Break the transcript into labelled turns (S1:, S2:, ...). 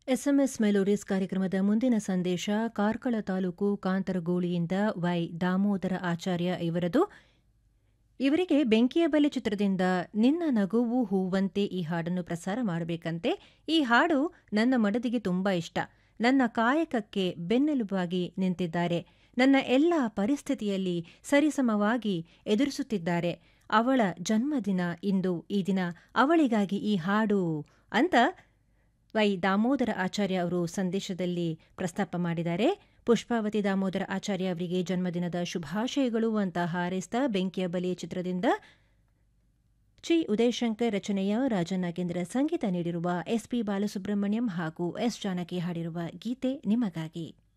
S1: SMS melodies ಕಾರ್ಯಕ್ರಮದ ಮುಂದಿನ ಸಂದೇಶ ಕಾರ್ಕಳ ತಾಲೂಕು ಕಾಂತರಗೋಳಿಯಿಂದ ವೈ ದಾಮೋದರ ಆಚಾರ್ಯ ಇವರದು ಇವರಿಗೆ ಬೆಂಕಿಯ ಬಲೆ ಚಿತ್ರದಿಂದ ನಿನ್ನ ನಗುವು ಹೂವಂತೆ ಈ ಹಾಡನ್ನು ಪ್ರಸಾರ ಮಾಡಬೇಕಂತೆ ಈ ಹಾಡು ನನ್ನ ಮಡದಿಗೆ ತುಂಬಾ ಇಷ್ಟ ನನ್ನ ಕಾಯಕಕ್ಕೆ ಬೆನ್ನೆಲುಬಾಗಿ ನಿಂತಿದ್ದಾರೆ ನನ್ನ ಎಲ್ಲ ಪರಿಸ್ಥಿತಿಯಲ್ಲಿ ಸರಿಸಮವಾಗಿ ಎದುರಿಸುತ್ತಿದ್ದಾರೆ ಅವಳ ಜನ್ಮದಿನ ಇಂದು ಈ ದಿನ ಅವಳಿಗಾಗಿ ಈ ಹಾಡು ಅಂತ ವೈ ದಾಮೋದರ ಆಚಾರ್ಯ ಅವರು ಸಂದೇಶದಲ್ಲಿ ಪ್ರಸ್ತಾಪ ಮಾಡಿದ್ದಾರೆ ಪುಷ್ಪಾವತಿ ದಾಮೋದರ ಆಚಾರ್ಯ ಅವರಿಗೆ ಜನ್ಮದಿನದ ಶುಭಾಶಯಗಳು ಅಂತ ಹಾರೈಸಿದ ಬೆಂಕಿಯ ಬಲಿಯ ಚಿತ್ರದಿಂದ ಚಿ ಉದಯಶಂಕರ್ ರಚನೆಯ ರಾಜನಾಗೇಂದ್ರ ಸಂಗೀತ ನೀಡಿರುವ ಎಸ್ಪಿ ಬಾಲಸುಬ್ರಹ್ಮಣ್ಯಂ ಹಾಗೂ ಎಸ್ ಜಾನಕಿ ಹಾಡಿರುವ ಗೀತೆ ನಿಮಗಾಗಿ